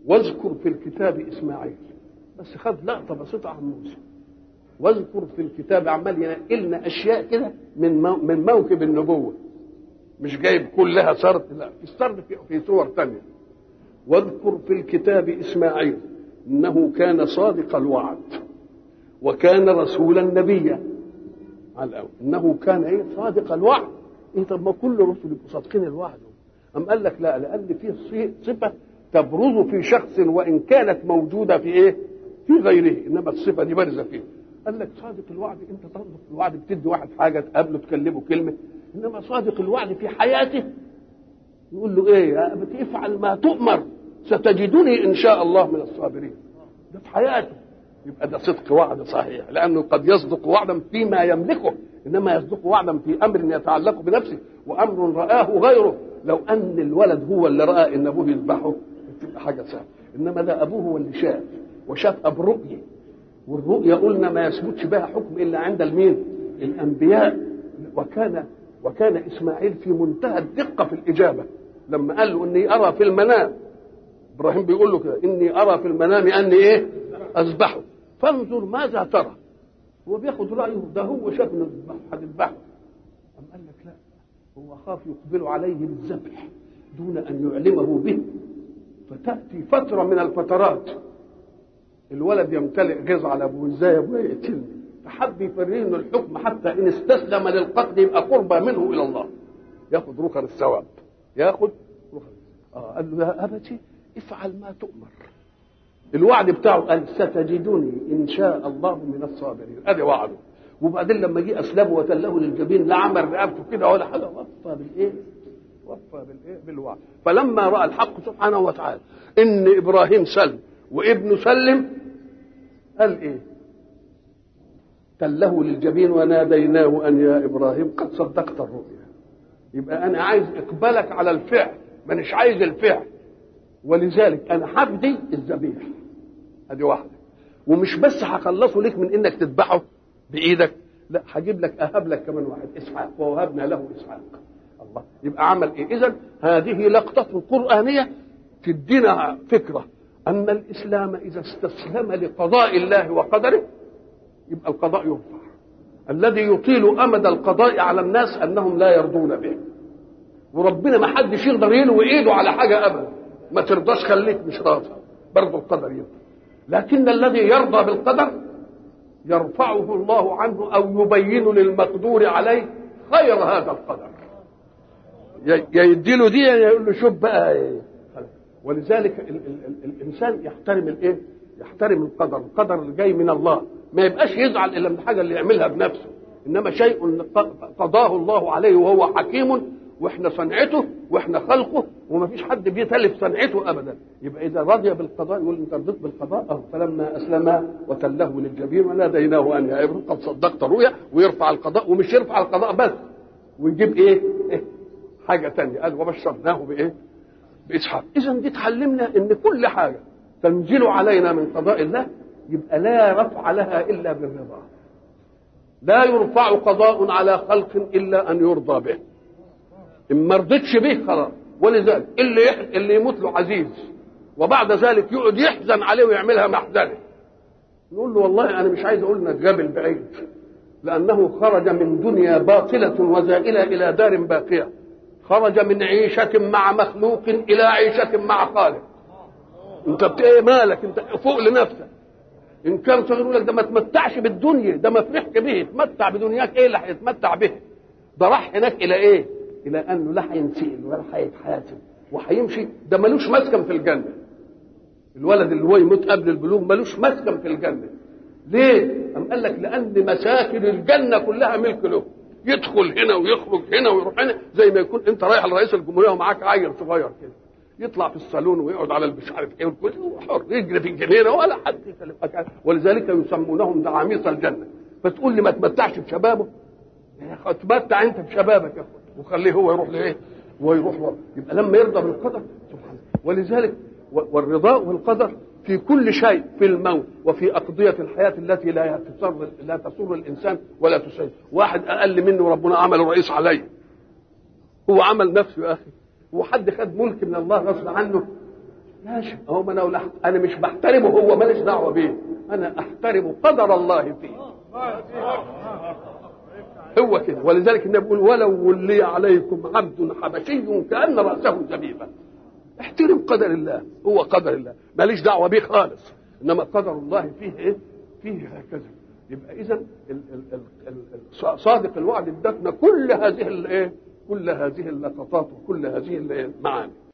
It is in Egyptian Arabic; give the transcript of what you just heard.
واذكر في الكتاب اسماعيل بس خد لقطه بسيطه عن موسى واذكر في الكتاب عمال ينقلنا اشياء كده من مو من موكب النبوه مش جايب كلها سرد لا في السرد في, في صور ثانيه واذكر في الكتاب اسماعيل انه كان صادق الوعد وكان رسولا نبيا على الاول انه كان ايه صادق الوعد ايه طب ما كل الرسل يبقوا صادقين الوعد ام قال لك لا لان في صفه تبرز في شخص وان كانت موجوده في ايه في غيره انما الصفه دي بارزه فيه قال لك صادق الوعد انت تصدق الوعد بتدي واحد حاجه تقابله تكلمه كلمه انما صادق الوعد في حياته يقول له ايه يا ابت افعل ما تؤمر ستجدني ان شاء الله من الصابرين ده في حياته يبقى ده صدق وعد صحيح لانه قد يصدق وعدا فيما يملكه انما يصدق وعدا في امر يتعلق بنفسه وامر رآه غيره لو ان الولد هو اللي راى ان ابوه يذبحه تبقى حاجه سهله انما ده ابوه هو اللي شاف وشافها برؤيه والرؤيا قلنا ما يثبتش بها حكم الا عند المين؟ الانبياء وكان وكان اسماعيل في منتهى الدقه في الاجابه لما قال له اني ارى في المنام ابراهيم بيقول له كده اني ارى في المنام اني ايه؟ اذبحه فانظر ماذا ترى هو بياخد رايه ده هو شاف انه هتذبحه أم قال لك لا هو خاف يقبل عليه بالذبح دون ان يعلمه به فتاتي فتره من الفترات الولد يمتلئ غيظ على ابوه ازاي يا ابويا يقتلني فحب يفريه انه الحكم حتى ان استسلم للقتل يبقى قربى منه الى الله ياخذ ركن الثواب ياخذ ركن اه قال له يا ابتي افعل ما تؤمر الوعد بتاعه قال ستجدني ان شاء الله من الصابرين ادي وعده وبعدين لما جه اسلمه وتله للجبين لا عمل رقبته كده ولا حاجه وفى بالايه؟ وفى بالايه؟ بالوعد فلما راى الحق سبحانه وتعالى ان ابراهيم سلم وابنه سلم قال ايه؟ تله للجبين وناديناه ان يا ابراهيم قد صدقت الرؤيا يبقى انا عايز اقبالك على الفعل مانيش عايز الفعل ولذلك انا هبدي الذبيح ادي واحده ومش بس هخلصه لك من انك تذبحه بايدك لا هجيب لك اهب لك كمان واحد اسحاق ووهبنا له اسحاق الله يبقى عمل ايه اذا هذه لقطه قرانيه تدينا فكره ان الاسلام اذا استسلم لقضاء الله وقدره يبقى القضاء يرفع الذي يطيل امد القضاء على الناس انهم لا يرضون به وربنا ما حدش يقدر يلوي ايده على حاجه ابدا ما ترضاش خليك مش راضي برضه القدر يرضى لكن الذي يرضى بالقدر يرفعه الله عنه او يبين للمقدور عليه خير هذا القدر يا يديله دي يا يقول له شوف بقى ايه ولذلك ال ال ال الانسان يحترم الايه؟ يحترم القدر، القدر اللي جاي من الله، ما يبقاش يزعل الا من الحاجه اللي يعملها بنفسه، انما شيء قضاه الله عليه وهو حكيم واحنا صنعته واحنا خلقه وما فيش حد بيتلف صنعته ابدا يبقى اذا رضي بالقضاء يقول انت رضيت بالقضاء أه فلما اسلم وتله للجبين وناديناه ان يا ابن قد صدقت الرؤيا ويرفع القضاء ومش يرفع القضاء بس ويجيب ايه, إيه؟ حاجه ثانيه قال وبشرناه بايه باسحاق اذا دي تعلمنا ان كل حاجه تنزل علينا من قضاء الله يبقى لا رفع لها الا بالرضا لا يرفع قضاء على خلق الا ان يرضى به ان ما رضيتش به خلاص ولذلك اللي يح... اللي يموت له عزيز وبعد ذلك يقعد يحزن عليه ويعملها محزنه نقول له والله انا مش عايز اقول انك جبل بعيد لانه خرج من دنيا باطله وزائله الى دار باقيه خرج من عيشه مع مخلوق الى عيشه مع خالق انت بت... ايه مالك انت فوق لنفسك ان كان صغير يقول لك ده ما تمتعش بالدنيا ده ما فرحش به اتمتع بدنياك ايه اللي هيتمتع به ده راح هناك الى ايه الى انه لا هينسئل ولا هيتحاسب وهيمشي ده ملوش مسكن في الجنه الولد اللي هو يموت قبل البلوغ ملوش مسكن في الجنه ليه؟ أم قال لك لأن مساكن الجنة كلها ملك له يدخل هنا ويخرج هنا ويروح هنا زي ما يكون أنت رايح لرئيس الجمهورية ومعاك عيل صغير كده يطلع في الصالون ويقعد على مش عارف ايه حر يجري في الجنينه ولا حد يكلمك ولذلك يسمونهم دعاميص الجنه فتقول لي ما تمتعش بشبابه تمتع انت بشبابك يا اخوان وخليه هو يروح لايه؟ ويروح ورا يبقى لما يرضى بالقدر سبحانه ولذلك والرضاء والقدر في كل شيء في الموت وفي أقضية الحياة التي لا تسر لا تسر الإنسان ولا تسر واحد أقل منه ربنا عمله رئيس عليه هو عمل نفسه يا أخي هو حد خد ملك من الله غصب عنه ماشي هو ما انا انا مش بحترمه هو ماليش دعوه بيه انا احترم قدر الله فيه هو كده ولذلك النبي بيقول ولو ولي عليكم عبد حبشي كان راسه زبيبا احترم قدر الله هو قدر الله ماليش دعوه بيه خالص انما قدر الله فيه ايه فيه هكذا يبقى اذا صادق الوعد ادتنا كل هذه الايه كل هذه اللقطات وكل هذه المعاني